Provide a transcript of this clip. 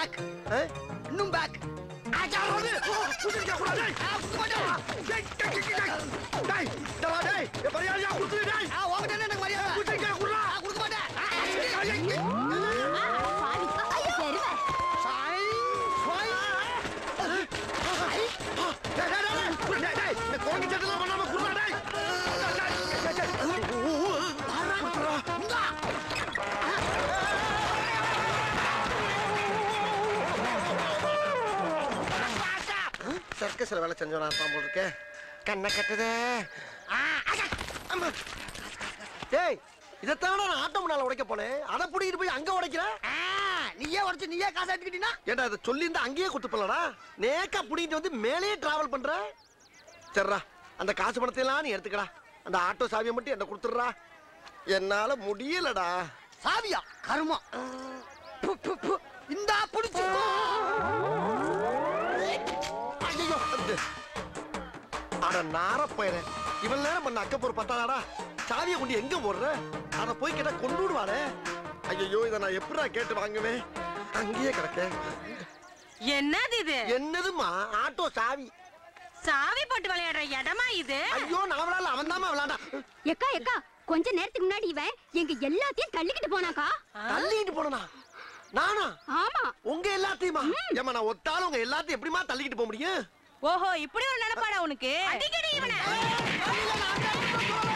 Back இன்னும் back உங்ககிட்ட என்ன எனக்கு மரியாதை ஆ, கொடுக்க மாட்டேன் ஆ, பாவி தெருவே சர்க்கஸ்ல வேலை செஞ்சவனா இருப்பான் போல் இருக்கே கண்ணை கட்டுதே ஆ, அச்சா, அம்மா. டேய் இதைத்தான நான் ஆட்டோ முன்னால உடைக்க போனேன் அதை பிடிக்கிட்டு போய் அங்க உடைக்கிறேன் ஆ, நீயே உடச்சு நீயே காசு எடுத்துக்கிட்டீங்கன்னா ஏண்டா இதை சொல்லி இருந்தா அங்கேயே குத்து போலடா நேக்கா பிடிக்கிட்டு வந்து மேலேயே டிராவல் பண்ற சரிடா அந்த காசு பணத்தை எல்லாம் நீ எடுத்துக்கடா அந்த ஆட்டோ சாவியை மட்டும் என்ன கொடுத்துடுறா என்னால முடியலடா சாவியா கருமம் பு, பு, பு. இந்தா புடிச்சு ஐயோ அட நார போயிறேன் இவன் நேரம் பண்ண அக்கப்போர் பத்தாதாடா சாவியை கொண்டு எங்க போடுற அத போய் கேட்டா கொண்டு விடுவானே ஐயோ இதை நான் எப்படிடா கேட்டு வாங்குவேன் அங்கேயே கிடக்க என்னது இது என்னதுமா ஆட்டோ சாவி சாவி போட்டு விளையாடுற இடமா இது ஐயோ நான் விளாடல அவன் தாமா விளாண்டா எக்கா எக்கா கொஞ்ச நேரத்துக்கு முன்னாடி இவன் எங்க எல்லாத்தையும் தள்ளிக்கிட்டு போனாக்கா தள்ளிட்டு போனா நானா ஆமா உங்க எல்லாத்தையுமா ஏமா நான் ஒத்தாலும் உங்க எல்லாத்தையும் எப்படிமா தள்ளிக்கிட்டு போக முடியும் ஓஹோ இப்படி ஒரு நினைப்பாடா உனக்கு அடிக்கடி இவனை இல்ல, நான் தான்